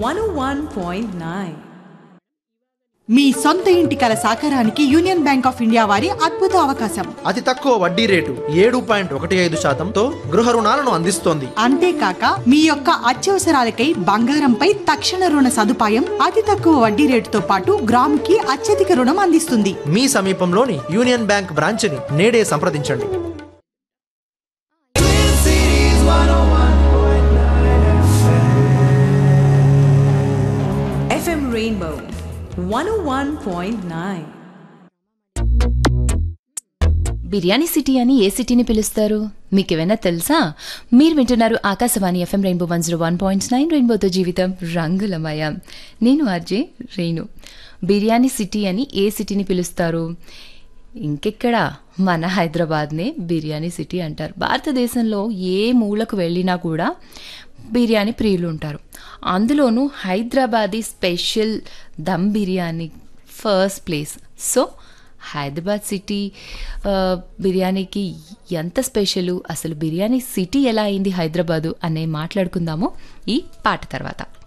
101.9 మీ సొంత ఇంటి కల సాకారానికి యూనియన్ బ్యాంక్ ఆఫ్ ఇండియా వారి అద్భుత అవకాశం అతి తక్కువ వడ్డీ రేటు ఏడు పాయింట్ ఒకటి ఐదు శాతంతో గృహ రుణాలను అందిస్తోంది అంతేకాక మీ యొక్క అత్యవసరాలకై బంగారంపై తక్షణ రుణ సదుపాయం అతి తక్కువ వడ్డీ రేటుతో పాటు గ్రాముకి అత్యధిక రుణం అందిస్తుంది మీ సమీపంలోని యూనియన్ బ్యాంక్ బ్రాంచ్ని నేడే సంప్రదించండి FM Rainbow 101.9 బిర్యానీ సిటీ అని ఏ సిటీని పిలుస్తారు మీకేమైనా తెలుసా మీరు వింటున్నారు Akashvani FM rainbow one zero one point nine రెయిన్బోతో జీవితం రంగులమయం నేను ఆర్జే రేణు బిర్యానీ సిటీ అని ఏ సిటీని పిలుస్తారు ఇంకెక్కడ మన హైదరాబాద్నే బిర్యానీ సిటీ అంటారు భారతదేశంలో ఏ మూలకు వెళ్ళినా కూడా బిర్యానీ ప్రియులు ఉంటారు అందులోనూ Hyderabadi special dum biryani first place so Hyderabad city ఆ, బిర్యానీకి ఎంత స్పెషల్ అసలు బిర్యానీ సిటీ ఎలా అయింది హైదరాబాదు అనే మాట్లాడుకుందాము ఈ పాట తర్వాత